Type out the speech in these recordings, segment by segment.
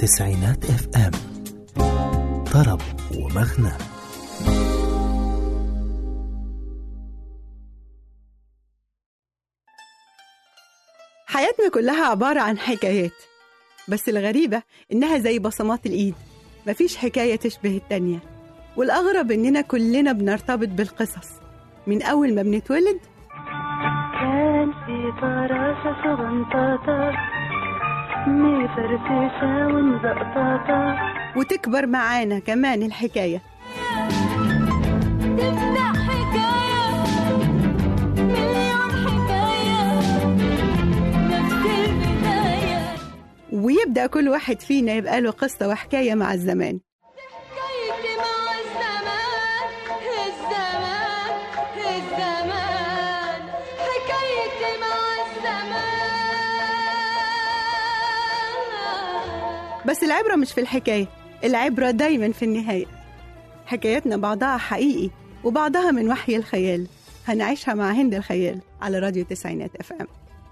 تسعينات اف ام طرب ومغنى حياتنا كلها عبارة عن حكايات بس الغريبة إنها زي بصمات الإيد مفيش حكاية تشبه التانية والأغرب إننا كلنا بنرتبط بالقصص من أول ما بنتولد كان في فراشة صغنطاطة مفرفشة ومزقطاطة وتكبر معانا كمان الحكاية تبدأ حكاية مليون حكاية نفس البداية ويبدأ كل واحد فينا يبقى له قصة وحكاية مع الزمان حكايتي مع الزمان الزمان الزمان حكايتي مع الزمان بس العبرة مش في الحكاية العبرة دايما في النهاية حكاياتنا بعضها حقيقي وبعضها من وحي الخيال هنعيشها مع هند الخيال على راديو تسعينات اف ام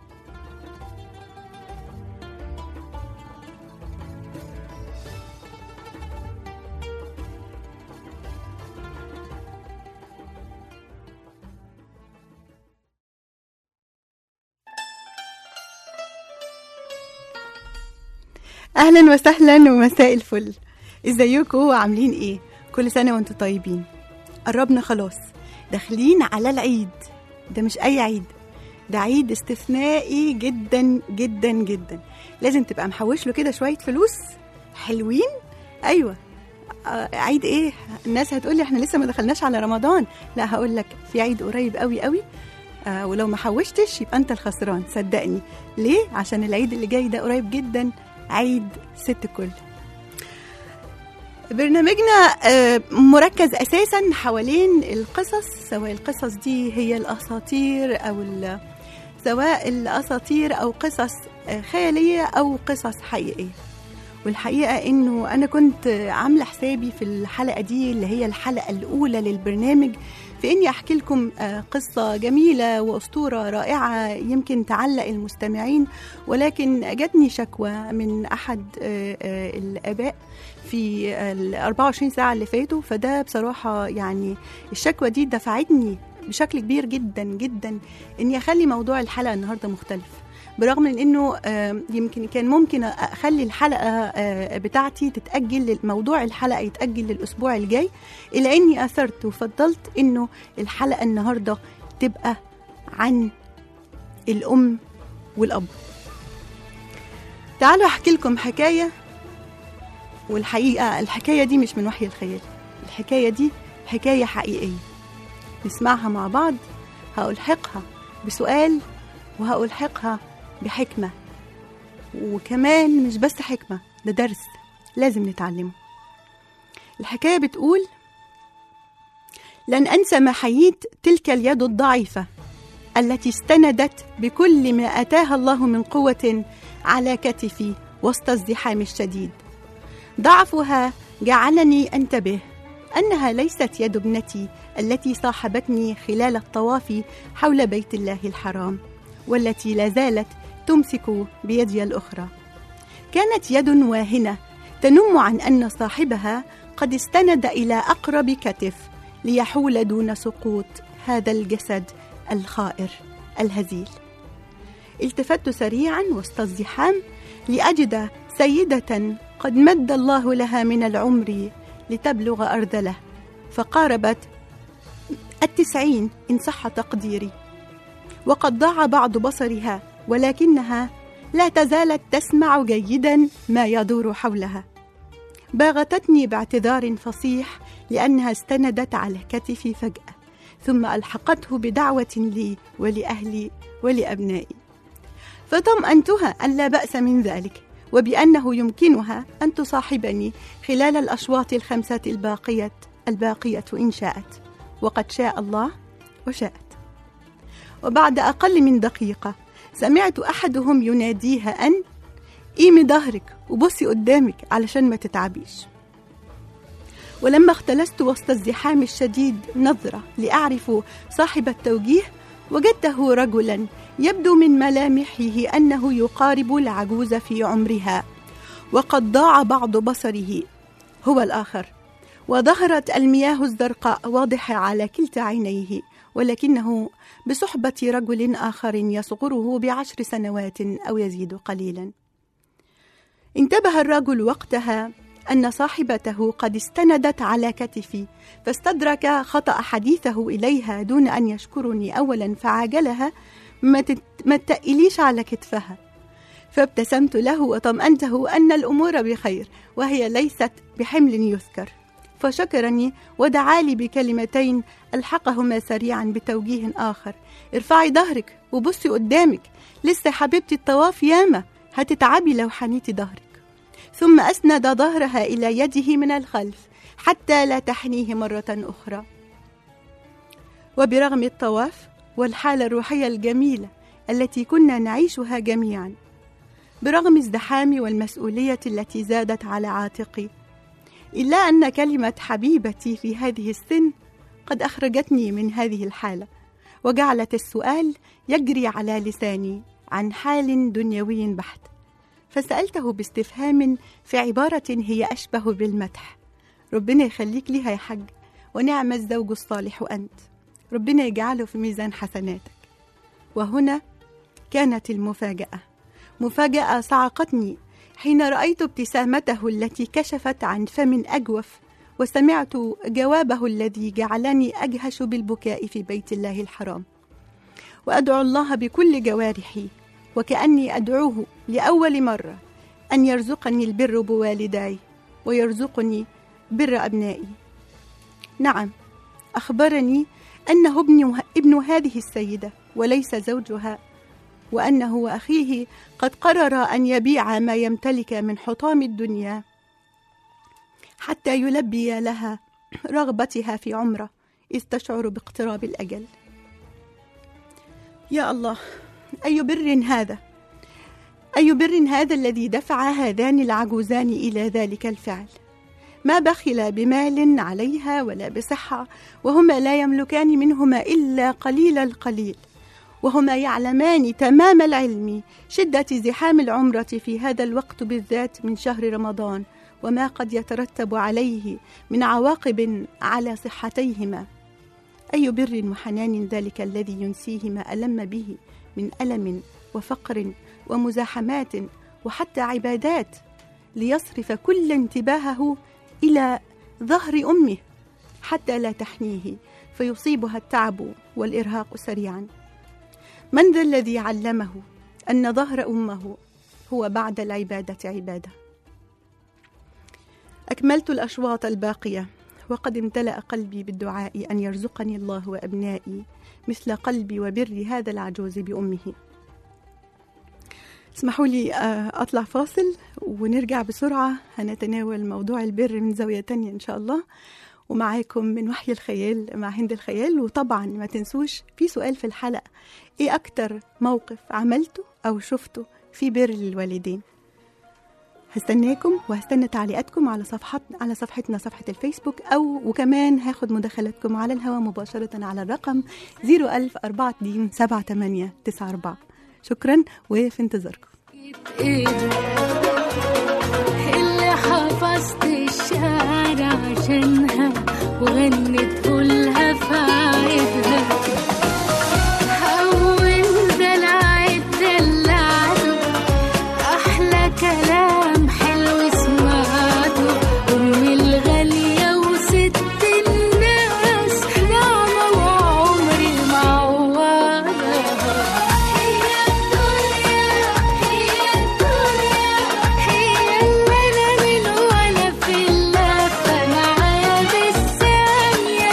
اهلا وسهلا ومساء الفل ازيكم عاملين ايه كل سنه وانتم طيبين قربنا خلاص داخلين على العيد ده مش اي عيد ده عيد استثنائي جدا جدا جدا لازم تبقى محوش له كده شويه فلوس حلوين ايوه آه، عيد ايه الناس هتقولي احنا لسه ما دخلناش على رمضان لا هقول لك في عيد قريب قوي قوي آه ولو ما حوشتش يبقى انت الخسران صدقني ليه عشان العيد اللي جاي ده قريب جدا عيد ست الكل برنامجنا آه، مركز اساسا حوالين القصص سواء القصص دي هي الاساطير او ال- سواء الاساطير او قصص آه، خياليه او قصص حقيقيه والحقيقه انه انا كنت عامله حسابي في الحلقه دي اللي هي الحلقه الاولى للبرنامج في اني احكي لكم آه، قصه جميله واسطوره رائعه يمكن تعلق المستمعين ولكن جاتني شكوى من احد آه، آه، الاباء في ال 24 ساعه اللي فاتوا فده بصراحه يعني الشكوى دي دفعتني بشكل كبير جدا جدا اني اخلي موضوع الحلقه النهارده مختلف برغم من انه آه، يمكن كان ممكن اخلي الحلقه آه، بتاعتي تتاجل موضوع الحلقه يتاجل للاسبوع الجاي الا اني اثرت وفضلت انه الحلقه النهارده تبقى عن الام والاب تعالوا احكي لكم حكايه والحقيقه الحكايه دي مش من وحي الخيال الحكايه دي حكايه حقيقيه نسمعها مع بعض هألحقها بسؤال وهألحقها بحكمه وكمان مش بس حكمه ده درس لازم نتعلمه الحكايه بتقول لن انسى ما حييت تلك اليد الضعيفه التي استندت بكل ما اتاها الله من قوه على كتفي وسط الزحام الشديد ضعفها جعلني انتبه انها ليست يد ابنتي التي صاحبتني خلال الطواف حول بيت الله الحرام والتي لا زالت تمسك بيدي الاخرى كانت يد واهنه تنم عن ان صاحبها قد استند الى اقرب كتف ليحول دون سقوط هذا الجسد الخائر الهزيل التفت سريعا وسط الزحام لاجد سيده قد مد الله لها من العمر لتبلغ ارذله فقاربت التسعين ان صح تقديري وقد ضاع بعض بصرها ولكنها لا تزالت تسمع جيدا ما يدور حولها باغتتني باعتذار فصيح لانها استندت على كتفي فجاه ثم الحقته بدعوه لي ولاهلي ولابنائي فطمانتها ان لا باس من ذلك وبانه يمكنها ان تصاحبني خلال الاشواط الخمسه الباقيه الباقيه ان شاءت وقد شاء الله وشاءت وبعد اقل من دقيقه سمعت احدهم يناديها ان قيمي ظهرك وبصي قدامك علشان ما تتعبيش ولما اختلست وسط الزحام الشديد نظرة لأعرف صاحب التوجيه وجدته رجلا يبدو من ملامحه أنه يقارب العجوز في عمرها وقد ضاع بعض بصره هو الآخر وظهرت المياه الزرقاء واضحة على كلتا عينيه ولكنه بصحبة رجل آخر يصغره بعشر سنوات أو يزيد قليلا انتبه الرجل وقتها أن صاحبته قد استندت على كتفي فاستدرك خطأ حديثه إليها دون أن يشكرني أولا فعاجلها ما تت- ما تتقليش على كتفها فابتسمت له وطمأنته أن الأمور بخير وهي ليست بحمل يذكر فشكرني ودعا لي بكلمتين ألحقهما سريعا بتوجيه آخر ارفعي ظهرك وبصي قدامك لسه حبيبتي الطواف ياما هتتعبي لو حنيتي ظهرك ثم أسند ظهرها إلى يده من الخلف حتى لا تحنيه مرة أخرى وبرغم الطواف والحالة الروحية الجميلة التي كنا نعيشها جميعا برغم الزحام والمسؤولية التي زادت على عاتقي إلا أن كلمة حبيبتي في هذه السن قد أخرجتني من هذه الحالة وجعلت السؤال يجري على لساني عن حال دنيوي بحت فسألته باستفهام في عبارة هي أشبه بالمدح ربنا يخليك ليها يا حاج ونعم الزوج الصالح أنت ربنا يجعله في ميزان حسناتك وهنا كانت المفاجأة مفاجأة صعقتني حين رأيت ابتسامته التي كشفت عن فم أجوف وسمعت جوابه الذي جعلني أجهش بالبكاء في بيت الله الحرام وأدعو الله بكل جوارحي وكأني أدعوه لأول مرة أن يرزقني البر بوالداي ويرزقني بر أبنائي نعم أخبرني أنه ابن, ابن هذه السيدة وليس زوجها وأنه وأخيه قد قرر أن يبيع ما يمتلك من حطام الدنيا حتى يلبي لها رغبتها في عمره إذ تشعر باقتراب الأجل يا الله أي بر هذا أي بر هذا الذي دفع هذان العجوزان إلى ذلك الفعل ما بخل بمال عليها ولا بصحة وهما لا يملكان منهما إلا قليل القليل وهما يعلمان تمام العلم شدة زحام العمرة في هذا الوقت بالذات من شهر رمضان وما قد يترتب عليه من عواقب على صحتيهما أي بر وحنان ذلك الذي ينسيه ما ألم به من ألم وفقر ومزاحمات وحتى عبادات ليصرف كل انتباهه إلى ظهر أمه حتى لا تحنيه فيصيبها التعب والإرهاق سريعا من ذا الذي علمه أن ظهر أمه هو بعد العبادة عبادة أكملت الأشواط الباقية وقد امتلأ قلبي بالدعاء أن يرزقني الله وأبنائي مثل قلبي وبر هذا العجوز بأمه اسمحوا لي آه، أطلع فاصل ونرجع بسرعة هنتناول موضوع البر من زاوية تانية إن شاء الله ومعاكم من وحي الخيال مع هند الخيال وطبعا ما تنسوش في سؤال في الحلقة إيه أكتر موقف عملته أو شفته في بر للوالدين هستناكم وهستنى تعليقاتكم على صفحت على صفحتنا صفحة الفيسبوك أو وكمان هاخد مداخلاتكم على الهواء مباشرة على الرقم 01042 شكرا وفي انتظاركم ايده اللي حفظت الشارع عشانها وغنيت كلها في عيدها هون دلع الدلعته احلى كلام حلو سمعته امي الغاليه وست الناس نعمه وعمري معوضها هي الدنيا هي الدنيا هي اللي انا من وانا في اللفه معايا بالثانيه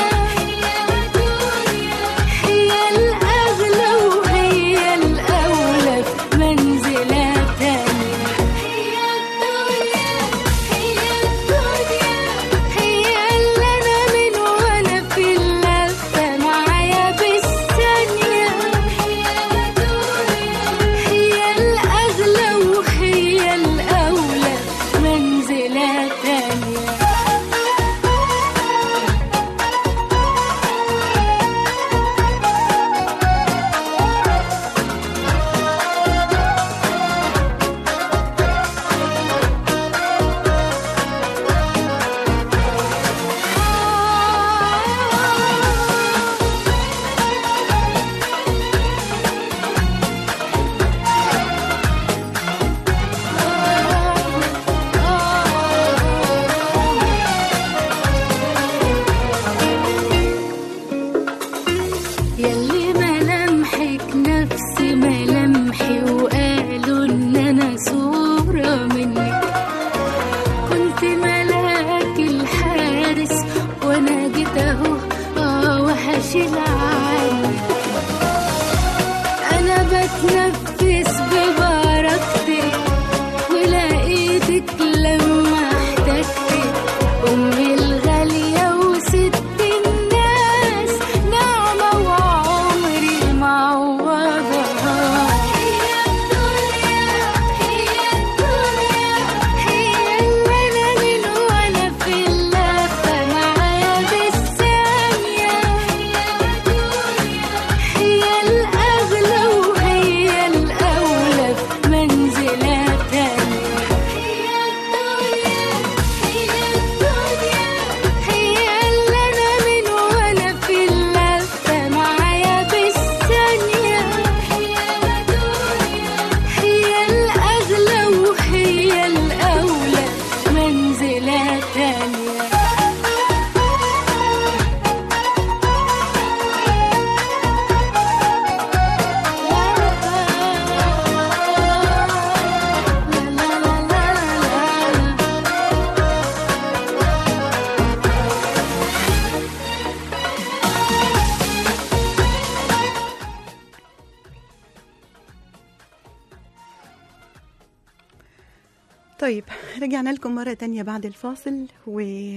طيب رجعنا لكم مرة تانية بعد الفاصل و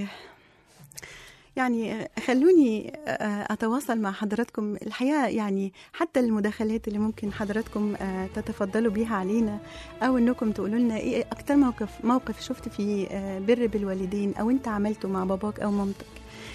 يعني خلوني أتواصل مع حضراتكم الحقيقة يعني حتى المداخلات اللي ممكن حضراتكم تتفضلوا بيها علينا أو إنكم تقولوا لنا إيه أكتر موقف موقف شفت فيه بر بالوالدين أو أنت عملته مع باباك أو مامتك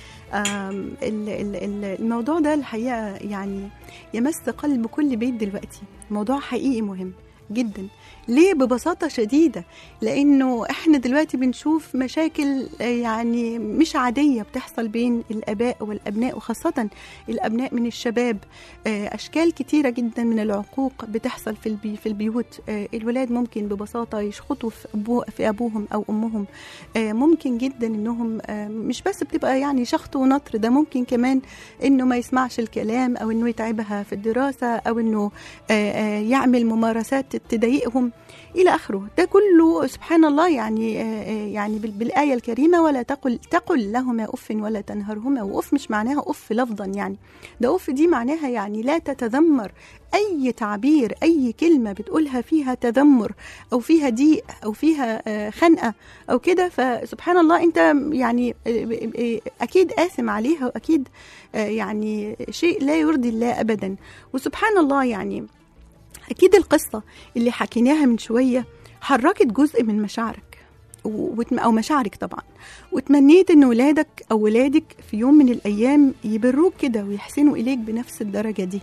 آم، ال- ال- ال- الموضوع ده الحقيقة يعني يمس قلب كل بيت دلوقتي موضوع حقيقي مهم جدا ليه ببساطة شديدة لأنه إحنا دلوقتي بنشوف مشاكل آه، يعني مش عادية بتحصل بين الآباء والأبناء وخاصة الأبناء من الشباب آه، أشكال كتيرة جدا من العقوق بتحصل في البي في البيوت آه، الولاد ممكن ببساطة يشخطوا في, أبو في أبوهم أو أمهم آه، ممكن جدا إنهم آه، مش بس بتبقى يعني شخط ونطر ده ممكن كمان إنه ما يسمعش الكلام أو إنه يتعبها في الدراسة أو إنه آه، آه، يعمل ممارسات تضايقهم الى اخره ده كله سبحان الله يعني آه، آه، يعني بال- بالايه الكريمه ولا تقل تقل لهما اف ولا تنهرهما واف مش معناها اف لفظا يعني ده اف دي معناها يعني لا تتذمر اي تعبير اي كلمه بتقولها فيها تذمر او فيها ضيق او فيها آه، خنقه او كده فسبحان الله انت يعني آه، آه، اكيد آثم عليها واكيد آه، يعني شيء لا يرضي الله ابدا وسبحان الله يعني أكيد القصة اللي حكيناها من شوية حركت جزء من مشاعرك و- وتم- أو مشاعرك طبعا وتمنيت إن ولادك أو ولادك في يوم من الأيام يبروك كده ويحسنوا إليك بنفس الدرجة دي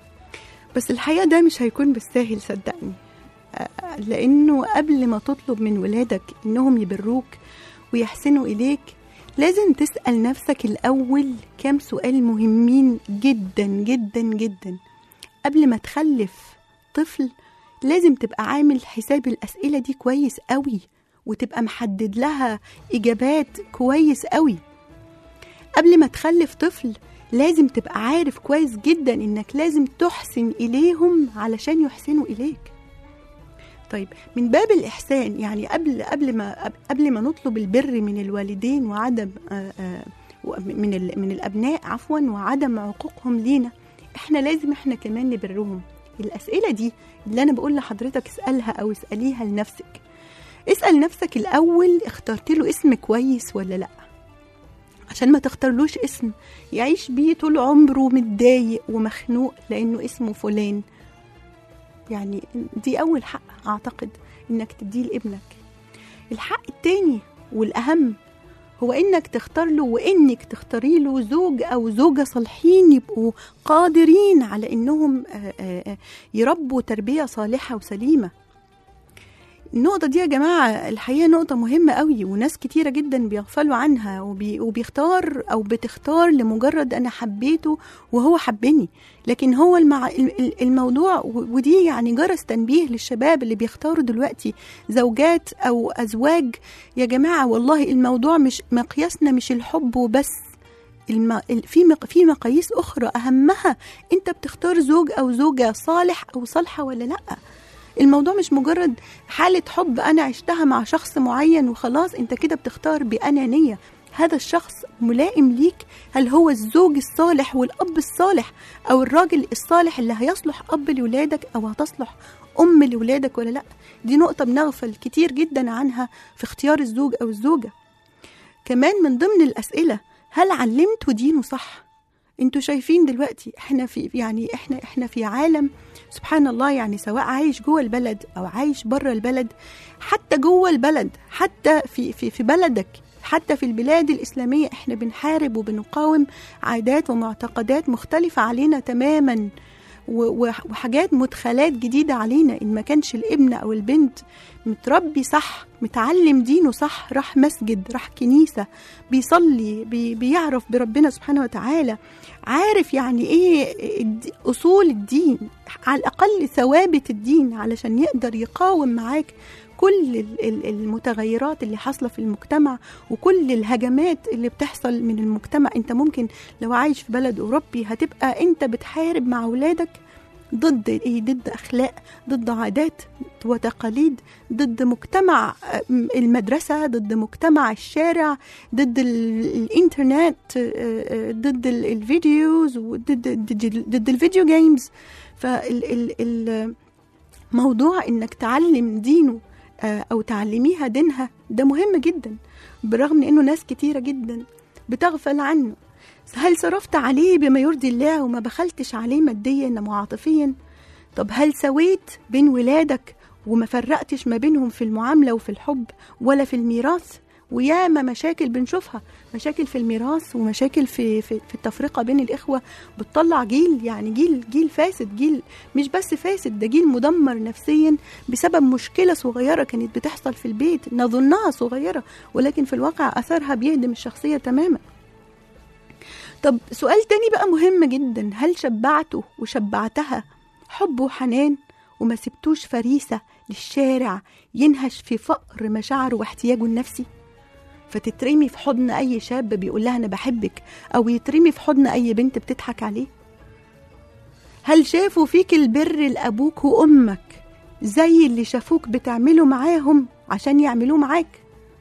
بس الحقيقة ده مش هيكون بالساهل صدقني آه، لأنه قبل ما تطلب من ولادك إنهم يبروك ويحسنوا إليك لازم تسأل نفسك الأول كام سؤال مهمين جدا جدا جدا قبل ما تخلف طفل لازم تبقى عامل حساب الأسئلة دي كويس قوي وتبقى محدد لها إجابات كويس قوي قبل ما تخلف طفل لازم تبقى عارف كويس جدا إنك لازم تحسن إليهم علشان يحسنوا إليك طيب من باب الإحسان يعني قبل قبل ما قبل ما نطلب البر من الوالدين وعدم آه، آه، من ال- من الأبناء عفوا وعدم عقوقهم لينا احنا لازم احنا كمان نبرهم الأسئلة دي اللي أنا بقول لحضرتك اسألها أو اسأليها لنفسك اسأل نفسك الأول اخترت له اسم كويس ولا لأ عشان ما تختارلوش اسم يعيش بيه طول عمره متضايق ومخنوق لأنه اسمه فلان يعني دي أول حق أعتقد إنك تديه لابنك الحق التاني والأهم هو إنك تختار له وإنك تختاري له زوج أو زوجة صالحين يبقوا قادرين على إنهم آه، آه، آه، يربوا تربية صالحة وسليمة النقطة دي يا جماعة الحقيقة نقطة مهمة قوي وناس كتيرة جدا بيغفلوا عنها وبي وبيختار أو بتختار لمجرد أنا حبيته وهو حبني لكن هو المع... ال- ال- الموضوع و- ودي يعني جرس تنبيه للشباب اللي بيختاروا دلوقتي زوجات أو أزواج يا جماعة والله الموضوع مش مقياسنا مش الحب وبس الم... ال- في مق... في مقاييس أخرى أهمها أنت بتختار زوج أو زوجة صالح أو صالحة ولا لأ الموضوع مش مجرد حالة حب أنا عشتها مع شخص معين وخلاص أنت كده بتختار بأنانية هذا الشخص ملائم ليك هل هو الزوج الصالح والأب الصالح أو الراجل الصالح اللي هيصلح أب لولادك أو هتصلح أم لولادك ولا لأ دي نقطة بنغفل كتير جدا عنها في اختيار الزوج أو الزوجة كمان من ضمن الأسئلة هل علمتوا دينه صح انتوا شايفين دلوقتي احنا في يعني احنا احنا في عالم سبحان الله يعني سواء عايش جوه البلد او عايش بره البلد حتى جوه البلد حتى في في في بلدك حتى في البلاد الإسلامية احنا بنحارب وبنقاوم عادات ومعتقدات مختلفة علينا تماما و- و- وحاجات مدخلات جديدة علينا إن ما كانش الابن أو البنت متربي صح متعلم دينه صح راح مسجد راح كنيسة بيصلي بي بيعرف بربنا سبحانه وتعالى عارف يعني ايه الد- اصول الدين على الاقل ثوابت الدين علشان يقدر يقاوم معاك كل ال- ال- المتغيرات اللي حاصله في المجتمع وكل الهجمات اللي بتحصل من المجتمع انت ممكن لو عايش في بلد اوروبي هتبقى انت بتحارب مع اولادك ضد ايه ضد اخلاق ضد عادات وتقاليد ضد مجتمع آه، المدرسه ضد مجتمع الشارع ضد ال- الانترنت آه، آه، ضد ال- الفيديوز وضد ضد ضد الفيديو جيمز فالموضوع انك تعلم دينه آه، او تعلميها دينها ده مهم جدا برغم انه ناس كتيره جدا بتغفل عنه هل صرفت عليه بما يرضي الله وما بخلتش عليه ماديا وعاطفيا طب هل سويت بين ولادك وما فرقتش ما بينهم في المعامله وفي الحب ولا في الميراث وياما مشاكل بنشوفها مشاكل في الميراث ومشاكل في في, في التفرقه بين الاخوه بتطلع جيل يعني جيل جيل فاسد جيل مش بس فاسد ده جيل مدمر نفسيا بسبب مشكله صغيره كانت بتحصل في البيت نظنها صغيره ولكن في الواقع اثرها بيهدم الشخصيه تماما طب سؤال تاني بقى مهم جدا هل شبعته وشبعتها حب وحنان وما سبتوش فريسة للشارع ينهش في فقر مشاعره واحتياجه النفسي فتترمي في حضن أي شاب بيقول لها أنا بحبك أو يترمي في حضن أي بنت بتضحك عليه هل شافوا فيك البر لأبوك وأمك زي اللي شافوك بتعمله معاهم عشان يعملوه معاك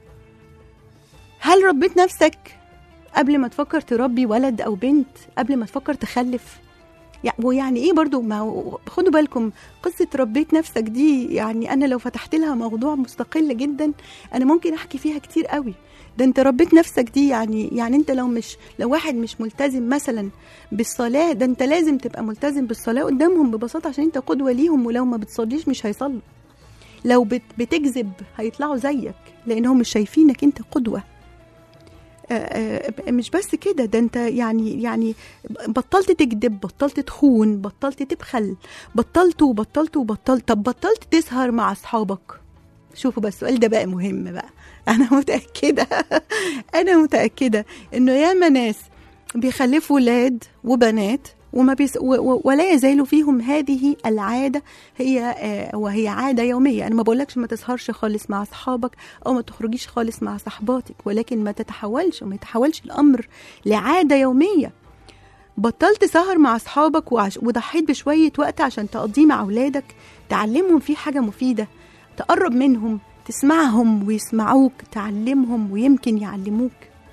هل ربيت نفسك قبل ما تفكر تربي ولد او بنت قبل ما تفكر تخلف يع- ويعني ايه برضو ما هو- خدوا بالكم قصة ربيت نفسك دي يعني انا لو فتحت لها موضوع مستقل جدا انا ممكن احكي فيها كتير قوي ده انت ربيت نفسك دي يعني يعني انت لو مش لو واحد مش ملتزم مثلا بالصلاة ده انت لازم تبقى ملتزم بالصلاة قدامهم ببساطة عشان انت قدوة ليهم ولو ما بتصليش مش هيصلوا لو بت- بتكذب هيطلعوا زيك لانهم مش شايفينك انت قدوة آه، آه، مش بس كده ده انت يعني يعني بطلت تكذب بطلت تخون بطلت تبخل بطلت وبطلت وبطلت طب بطلت تسهر مع اصحابك شوفوا بس السؤال ده بقى مهم بقى انا متاكده انا متاكده انه ياما ناس بيخلفوا ولاد وبنات وما بيس و و ولا يزال فيهم هذه العاده هي آه وهي عاده يوميه انا ما بقولكش ما تسهرش خالص مع اصحابك او ما تخرجيش خالص مع صحباتك ولكن ما تتحولش وما يتحولش الامر لعاده يوميه بطلت سهر مع اصحابك وعش... وضحيت بشويه وقت عشان تقضيه مع اولادك تعلمهم فيه حاجه مفيده تقرب منهم تسمعهم ويسمعوك تعلمهم ويمكن يعلموك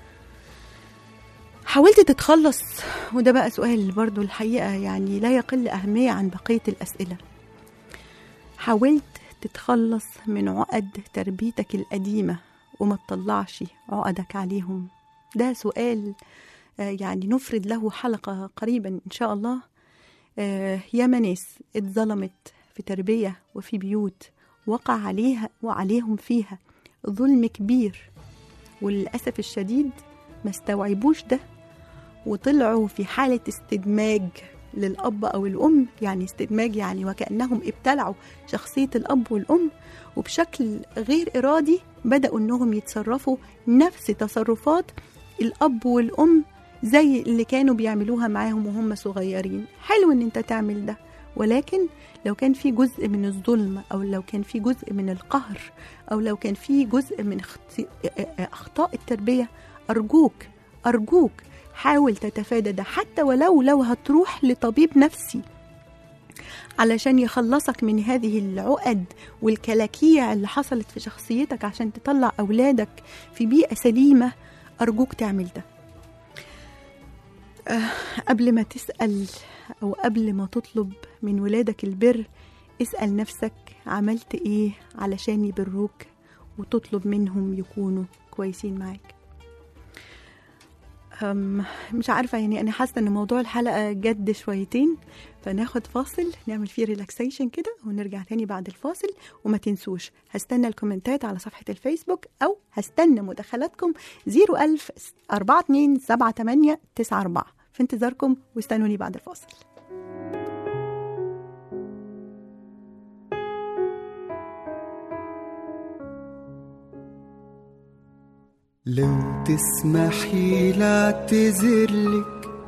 حاولت تتخلص وده بقى سؤال برضو الحقيقة يعني لا يقل أهمية عن بقية الأسئلة حاولت تتخلص من عقد تربيتك القديمة وما تطلعش عقدك عليهم ده سؤال آه، يعني نفرد له حلقة قريبا إن شاء الله آه، ياما ناس اتظلمت في تربية وفي بيوت وقع عليها وعليهم فيها ظلم كبير وللأسف الشديد ما استوعبوش ده وطلعوا في حالة استدماج للأب أو الأم يعني استدماج يعني وكأنهم ابتلعوا شخصية الأب والأم وبشكل غير إرادي بدأوا إنهم يتصرفوا نفس تصرفات الأب والأم زي اللي كانوا بيعملوها معاهم وهم صغيرين حلو إن أنت تعمل ده ولكن لو كان في جزء من الظلم أو لو كان في جزء من القهر أو لو كان في جزء من اخت- أخطاء التربية أرجوك أرجوك حاول تتفادى ده حتى ولو لو هتروح لطبيب نفسي علشان يخلصك من هذه العقد والكلاكيع اللي حصلت في شخصيتك عشان تطلع أولادك في بيئة سليمة أرجوك تعمل ده آه، قبل ما تسأل أو قبل ما تطلب من ولادك البر اسأل نفسك عملت إيه علشان يبروك وتطلب منهم يكونوا كويسين معاك أم، مش عارفة يعني أنا حاسة إن موضوع الحلقة جد شويتين فناخد فاصل نعمل فيه ريلاكسيشن كده ونرجع تاني بعد الفاصل وما تنسوش هستنى الكومنتات على صفحة الفيسبوك أو هستنى مداخلاتكم 01000 42 78 94 في انتظاركم واستنوني بعد الفاصل لو تسمحي لا اعتذرلك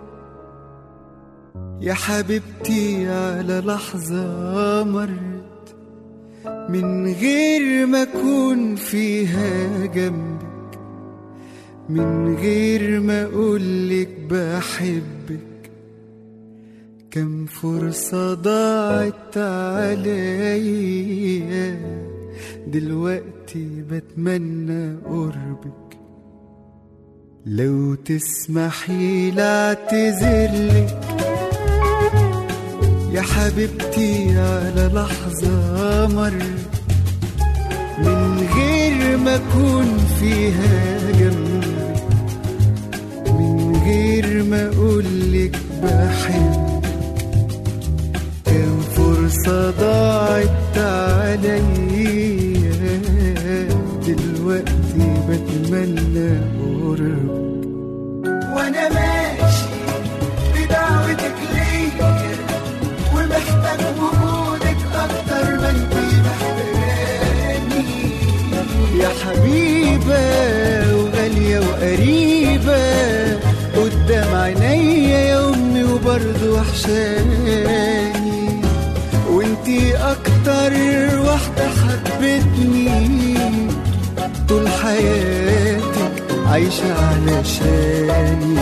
يا حبيبتي على لحظة مرت من غير ما أكون فيها جنبك من غير ما أقولك بحبك كم فرصة ضاعت عليا دلوقتي بتمنى قربك لو تسمحي لا اعتذرلك يا حبيبتي على لحظة مرت من ما اكون فيها جنبك من غير ما اقولك بحب كان فرصة ضاعت عليا دلوقتي بتمنى قربك وانا ماشي بدعوتك ليا ومحتاج وجودك اكتر ما انت محتاجاني يا حبيبة وغالية وقريبة قدام عينيا يا امي وبرضه وحشاني وانتي اكتر واحدة حبتني طول حياتك عايشة علشاني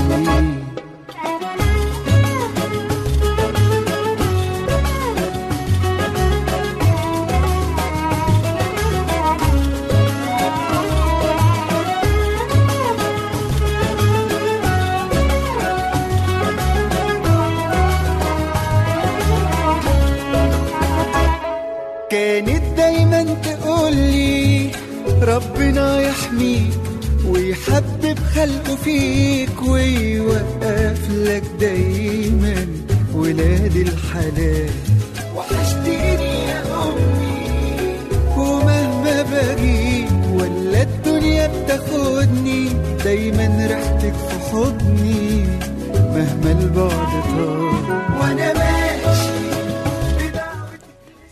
كانت دايما تقولي ربنا يحميك ويحبب خلقه فيك ويوقف لك دايما ولاد الحلال وحشتيني يا امي ومهما باجي ولا الدنيا بتاخدني دايما ريحتك في حضني مهما البعد طال وانا ماشي بدعوتك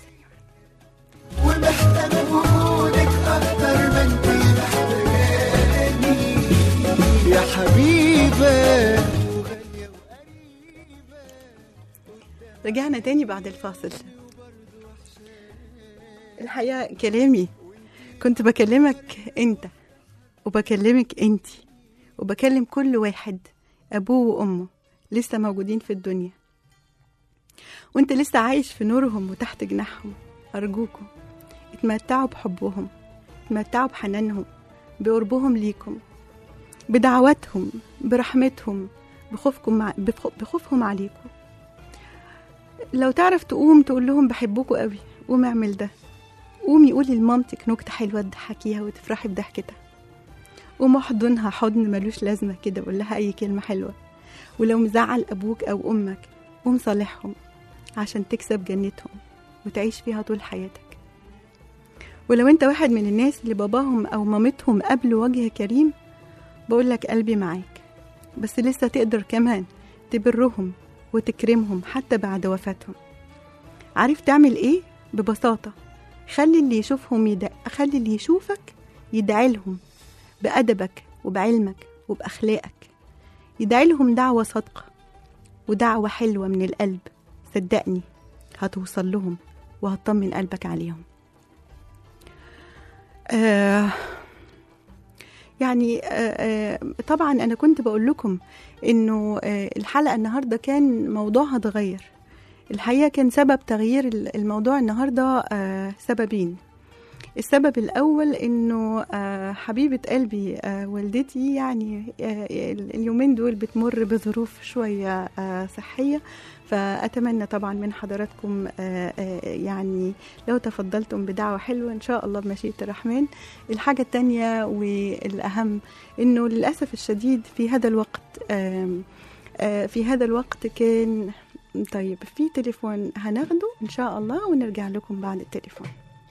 ومحتاج وجودك اكتر ما انت محتاجاني يا حبيبه رجعنا تاني بعد الفاصل الحقيقة كلامي كنت بكلمك انت وبكلمك انتي وبكلم كل واحد ابوه وامه لسه موجودين في الدنيا وانت لسه عايش في نورهم وتحت جناحهم ارجوكم اتمتعوا بحبهم اتمتعوا بحنانهم بقربهم ليكم بدعواتهم برحمتهم بخوفكم مع بخ- بخوفهم عليكم لو تعرف تقوم تقول لهم بحبكوا قوي قوم اعمل ده قومي قولي لمامتك نكتة حلوة تضحكيها وتفرحي بضحكتها قوم احضنها حضن ملوش لازمة كده وقول لها أي كلمة حلوة ولو مزعل أبوك أو أمك قوم صالحهم عشان تكسب جنتهم وتعيش فيها طول حياتك ولو انت واحد من الناس اللي باباهم أو مامتهم قبلوا وجه كريم بقولك قلبي معاك بس لسه تقدر كمان تبرهم وتكرمهم حتى بعد وفاتهم عارف تعمل ايه ببساطة خلي اللي يشوفهم يدع... خلي اللي يشوفك يدعي لهم بأدبك وبعلمك وبأخلاقك يدعي لهم دعوة صادقة ودعوة حلوة من القلب صدقني هتوصل لهم وهتطمن قلبك عليهم آه يعني آه آه طبعا انا كنت بقول لكم انه آه الحلقه النهارده كان موضوعها اتغير الحقيقه كان سبب تغيير الموضوع النهارده آه سببين السبب الأول إنه آه حبيبة قلبي آه والدتي يعني آه اليومين دول بتمر بظروف شوية آه صحية فأتمنى طبعا من حضراتكم آه آه يعني لو تفضلتم بدعوة حلوة إن شاء الله بمشيئة الرحمن الحاجة التانية والأهم إنه للأسف الشديد في هذا الوقت آه آه في هذا الوقت كان طيب في تليفون هناخده إن شاء الله ونرجع لكم بعد التليفون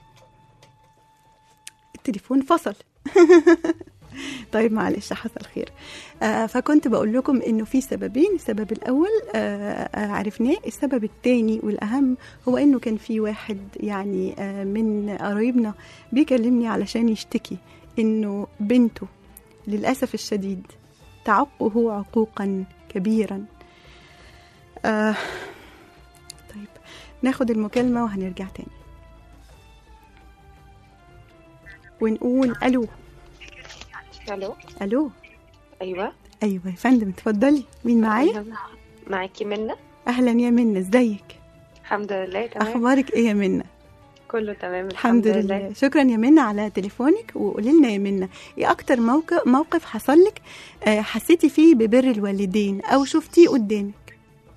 التليفون فصل طيب معلش حصل خير آه فكنت بقول لكم انه في سببين السبب الاول آه آه عرفناه السبب الثاني والاهم هو انه كان في واحد يعني آه من قرايبنا بيكلمني علشان يشتكي انه بنته للاسف الشديد تعقه عقوقا كبيرا آه طيب ناخد المكالمه وهنرجع تاني ونقول الو الو الو ايوه ايوه يا فندم اتفضلي مين معايا معاكي منى اهلا يا منى ازيك الحمد لله تمام اخبارك ايه يا منى كله تمام الحمد لله شكرا يا منى على تليفونك وقولي لنا يا منى ايه اكتر موقف موقف حصل لك آه، حسيتي فيه ببر الوالدين او شفتيه قدامك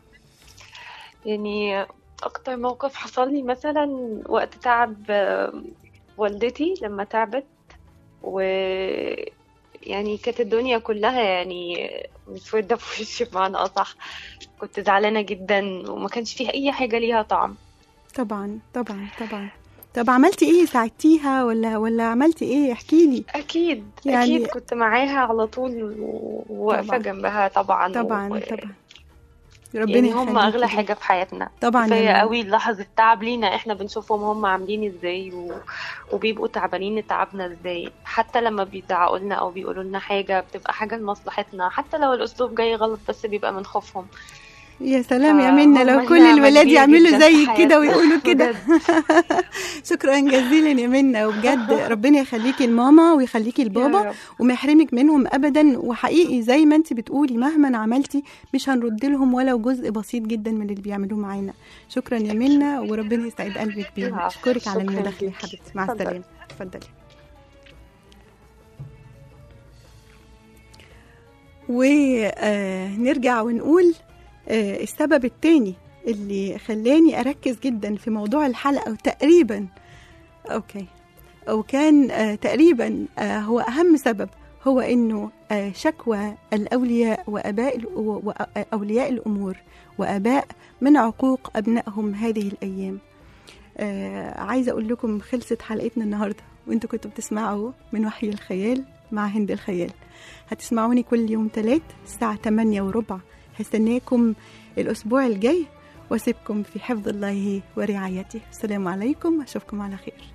يعني اكتر موقف حصل لي مثلا وقت تعب آه، والدتي لما تعبت و يعني كانت الدنيا كلها يعني مسودة في وشي بمعنى أصح كنت زعلانة جدا وما كانش فيها أي حاجة ليها طعم طبعا طبعا طبعا طب عملتي ايه ساعدتيها ولا ولا عملتي ايه احكي لي أكيد يعني- أكيد كنت معاها على طول و- وواقفة طبعا. جنبها طبعا طبعا و... طبعا ربنا يعني هم يخليكي أغلى ليها. حاجة في حياتنا طبعا كفاية يا قوي لحظة تعب لينا احنا بنشوفهم هم عاملين ازاي و... وبيبقوا تعبانين تعبنا ازاي حتى لما بيزعقوا لنا او بيقولوا لنا حاجة بتبقى حاجة لمصلحتنا حتى لو الاسلوب جاي غلط بس بيبقى من خوفهم يا سلام يا فهم منى لو كل نعمة الولاد كبيرة يعملوا جدا في زيك كده حياتنا. ويقولوا كده بجد. شكرا جزيلا يا منى وبجد ربنا يخليكي لماما ويخليكي يا لبابا رب. وما يحرمك منهم ابدا وحقيقي زي ما انت بتقولي مهما عملتي مش هنرد لهم ولو جزء بسيط جدا من اللي بيعملوه معانا شكرا يا منى وربنا يسعد قلبك بيهم العفو. اشكرك على شكراً المداخله يا ليكي. حبيبتي مع اتفضلي. السلامه اتفضلي ونرجع ونقول آه، السبب التاني اللي خلاني أركز جدا في موضوع الحلقة وتقريبا أوكي وكان آه، تقريبا آه، هو أهم سبب هو إنه آه، شكوى الأولياء وأباء ال- و- وأولياء الأمور وأباء من عقوق أبنائهم هذه الأيام آه، عايزة أقول لكم خلصت حلقتنا النهاردة وانتوا كنتوا بتسمعوا من وحي الخيال مع هند الخيال هتسمعوني كل يوم تلات الساعة 8 وربع هستناكم الأسبوع الجاي واسيبكم في حفظ الله ورعايته السلام عليكم أشوفكم على خير